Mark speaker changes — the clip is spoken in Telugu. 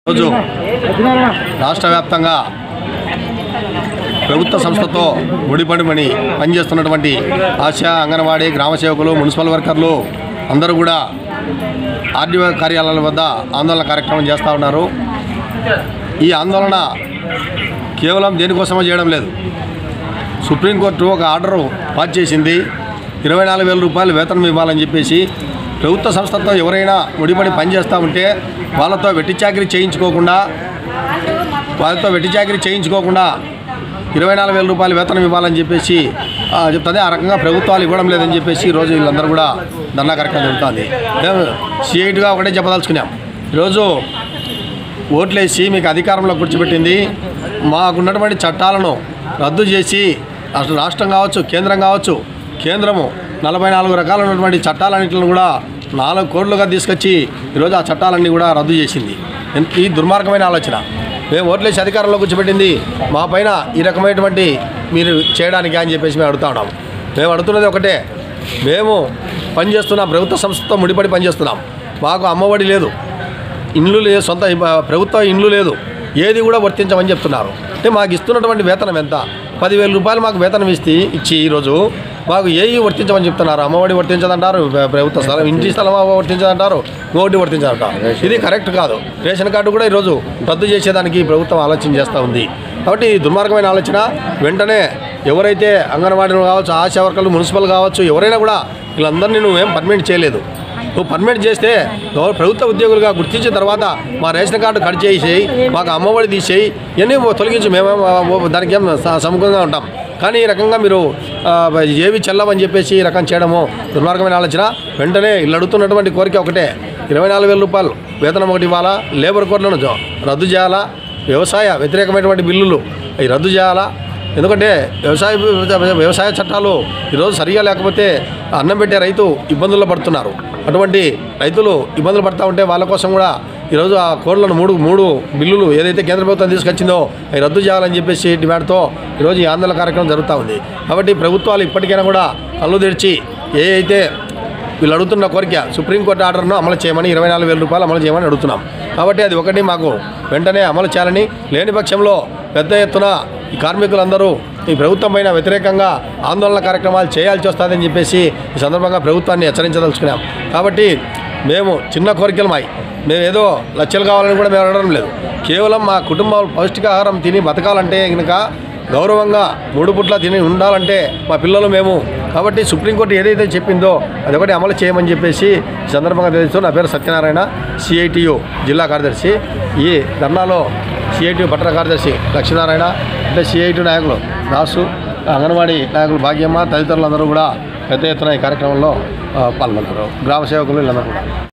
Speaker 1: రోజు రాష్ట్ర వ్యాప్తంగా ప్రభుత్వ సంస్థతో ముడిపడిమని పనిచేస్తున్నటువంటి ఆశా అంగన్వాడీ గ్రామ సేవకులు మున్సిపల్ వర్కర్లు అందరూ కూడా ఆర్డీఓ కార్యాలయాల వద్ద ఆందోళన కార్యక్రమం చేస్తూ ఉన్నారు ఈ ఆందోళన కేవలం దేనికోసమో చేయడం లేదు సుప్రీంకోర్టు ఒక ఆర్డరు పాస్ చేసింది ఇరవై నాలుగు వేల రూపాయలు వేతనం ఇవ్వాలని చెప్పేసి ప్రభుత్వ సంస్థతో ఎవరైనా ముడిపడి పనిచేస్తూ ఉంటే వాళ్ళతో వెట్టి చాకరీ చేయించుకోకుండా వాళ్ళతో వెట్టి చాకరీ చేయించుకోకుండా ఇరవై నాలుగు వేల రూపాయలు వేతనం ఇవ్వాలని చెప్పేసి ఆ, చెప్తుంది ఆ రకంగా ప్రభుత్వాలు ఇవ్వడం లేదని చెప్పేసి ఈరోజు వీళ్ళందరూ కూడా ధర్నా కార్యక్రమం జరుగుతుంది మేము సిఐటిగా ఒకటే చెప్పదలుచుకున్నాం ఈరోజు ఓట్లేసి మీకు అధికారంలో కూర్చోబెట్టింది మాకున్నటువంటి చట్టాలను రద్దు చేసి అసలు రాష్ట్రం కావచ్చు కేంద్రం కావచ్చు కేంద్రము నలభై నాలుగు రకాల ఉన్నటువంటి చట్టాలన్నింటిని కూడా నాలుగు కోట్లుగా తీసుకొచ్చి ఈరోజు ఆ చట్టాలన్నీ కూడా రద్దు చేసింది ఎంత- ఈ దుర్మార్గమైన ఆలోచన మేము ఓట్లేసి అధికారంలో కూర్చోబెట్టింది మా పైన ఈ రకమైనటువంటి మీరు చేయడానికి అని చెప్పేసి మేము అడుగుతా ఉన్నాము మేము అడుగుతున్నది ఒకటే మేము పనిచేస్తున్నాం ప్రభుత్వ సంస్థతో ముడిపడి పనిచేస్తున్నాం మాకు అమ్మఒడి లేదు ఇండ్లు లేదు సొంత ఇబ్బ- ప్రభుత్వ ఇండ్లు లేదు ఏది కూడా వర్తించమని చెప్తున్నారు అంటే మాకు ఇస్తున్నటువంటి వేతనం ఎంత పదివేల రూపాయలు మాకు వేతనం ఇస్తే ఇచ్చి ఈరోజు మాకు ఏవి వర్తించమని చెప్తున్నారు అమ్మఒడి వర్తించదంటారు ప్ర- ప్రభుత్వ స్థలం ఇంటి స్థలం వర్తించదంటారు ఇంకోటి వర్తించదంటారు ఇది కరెక్ట్ కాదు రేషన్ కార్డు కూడా ఈరోజు రద్దు చేసేదానికి ప్రభుత్వం ఆలోచన చేస్తూ ఉంది కాబట్టి ఈ దుర్మార్గమైన ఆలోచన వెంటనే ఎవరైతే అంగన్వాడీలు కావచ్చు ఆశా వర్కర్లు మున్సిపల్ కావచ్చు ఎవరైనా కూడా వీళ్ళందరినీ నువ్వేం పర్మిట్ చేయలేదు నువ్వు పర్మిట్ చేస్తే గౌ- ప్రభుత్వ ఉద్యోగులుగా గుర్తించిన తర్వాత మా రేషన్ కార్డు కట్ చేసేయి మాకు అమ్మఒడి తీసేయి ఇవన్నీ తొలగించి మేమే దానికి ఏం స- సముఖంగా ఉంటాం కానీ ఈ రకంగా మీరు ఆ, ఏవి చెల్లవని చెప్పేసి ఈ రకం చేయడము దుర్మార్గమైన ఆలోచన వెంటనే ఇల్లు అడుగుతున్నటువంటి కోరిక ఒకటే ఇరవై నాలుగు వేల రూపాయలు వేతనం ఒకటి ఇవ్వాలా లేబర్ కోడ్లను జ- రద్దు చేయాలా వ్యవసాయ వ్యతిరేకమైనటువంటి బిల్లులు అవి రద్దు చేయాలా ఎందుకంటే వ్యవసాయ వ్యవసాయ చట్టాలు ఈరోజు సరిగా లేకపోతే అన్నం పెట్టే రైతు ఇబ్బందుల్లో పడుతున్నారు అటువంటి రైతులు ఇబ్బందులు పడుతూ ఉంటే వాళ్ళ కోసం కూడా ఈరోజు ఆ కోడ్లను మూడు మూడు బిల్లులు ఏదైతే కేంద్ర ప్రభుత్వం తీసుకొచ్చిందో అవి రద్దు చేయాలని చెప్పేసి డిమాండ్తో ఈరోజు ఈ ఆందోళన కార్యక్రమం జరుగుతూ ఉంది కాబట్టి ప్రభుత్వాలు ఇప్పటికైనా కూడా కళ్ళు తెరిచి ఏ అయితే వీళ్ళు అడుగుతున్న కోరిక సుప్రీంకోర్టు ఆర్డర్ను అమలు చేయమని ఇరవై నాలుగు వేల రూపాయలు అమలు చేయమని అడుగుతున్నాం కాబట్టి అది ఒకటి మాకు వెంటనే అమలు చేయాలని లేని పక్షంలో పెద్ద ఎత్తున ఈ కార్మికులందరూ ఈ ప్రభుత్వం పైన వ్యతిరేకంగా ఆందోళన కార్యక్రమాలు చేయాల్సి వస్తుందని చెప్పేసి ఈ సందర్భంగా ప్రభుత్వాన్ని హెచ్చరించదలుచుకున్నాం కాబట్టి మేము చిన్న కోరికలు మాయి మేము ఏదో లక్షలు కావాలని కూడా మేము అడగడం లేదు కేవలం మా కుటుంబం పౌష్టికాహారం తిని బతకాలంటే కనుక గౌరవంగా మూడు పుట్ల తిని ఉండాలంటే మా పిల్లలు మేము కాబట్టి సుప్రీంకోర్టు ఏదైతే చెప్పిందో అదొకటి అమలు చేయమని చెప్పేసి ఈ సందర్భంగా తెలుస్తూ నా పేరు సత్యనారాయణ సిఐటియు జిల్లా కార్యదర్శి ఈ ధర్నాలో సిఐటియు పట్టణ కార్యదర్శి లక్ష్మీనారాయణ అంటే సిఐటి నాయకులు రాసు అంగన్వాడీ నాయకులు భాగ్యమ్మ తదితరులందరూ కూడా పెద్ద ఎత్తున ఈ కార్యక్రమంలో ఆ, పాల్గొన్నారు గ్రామ సేవకులు వీళ్ళందరూ కూడా